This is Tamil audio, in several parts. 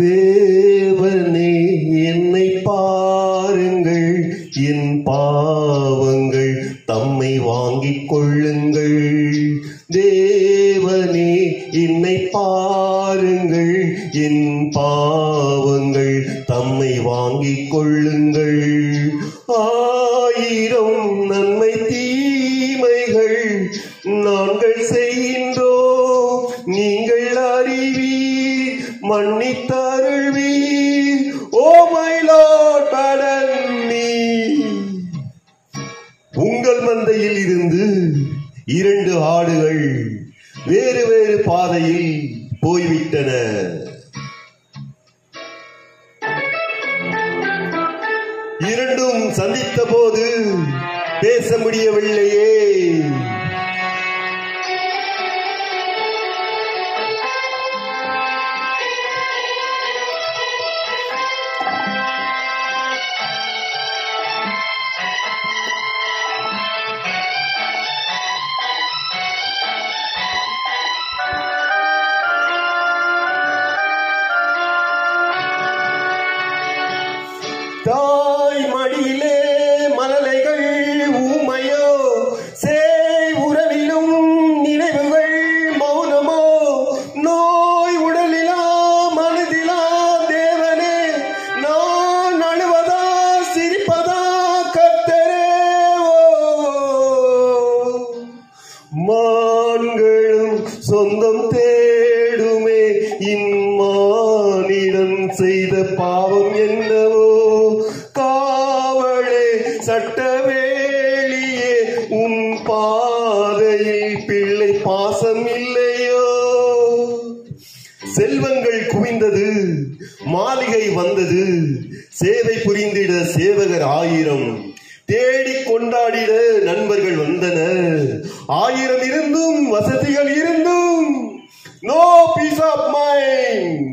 தேவனே என்னை பாருங்கள் என் பாவங்கள் தம்மை வாங்கிக் கொள்ளுங்கள் தேவனே என்னை பாருங்கள் என் பாவங்கள் தம்மை வாங்கிக் கொள்ளுங்கள் ஆயிரம் நன்மை தீமைகள் நாங்கள் செய்கின்றோம் நீங்கள் அறிவீர் மன்னித்தருள்வீர் oh my lord pardon me உங்கள் மந்தையில் இருந்து இரண்டு ஆடுகள் வேறு வேறு பாதையில் போய்விட்டன இரண்டும் சந்தித்த போது பேச முடியவில்லையே தாய் மடியிலே மலலைகள் ஊமையோ சேய் உறவிலும் நினைவுகள் மௌனமோ நோய் உடலிலா மனதிலா தேவனே நான் அழுவதா சிரிப்பதா கத்தரே ஓ மான்களும் சொந்தம் தேடுமே இம்மானிடன் செய்த பாவம் என்னவோ காவலே சட்டவேலியே உன் பாதையில் பிள்ளை பாசம் இல்லையோ செல்வங்கள் குவிந்தது மாளிகை வந்தது சேவை புரிந்திட சேவகர் ஆயிரம் தேடி கொண்டாடிட நண்பர்கள் வந்தனர் ஆயிரம் இருந்தும் வசதிகள் இருந்தும் நோ பீஸ் ஆஃப் மைண்ட்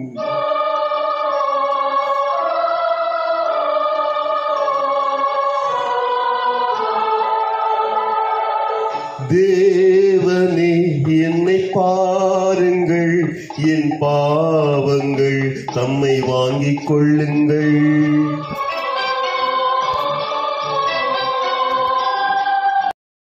தேவனே என்னை பாருங்கள் என் பாவங்கள் தம்மை வாங்கிக் கொள்ளுங்கள்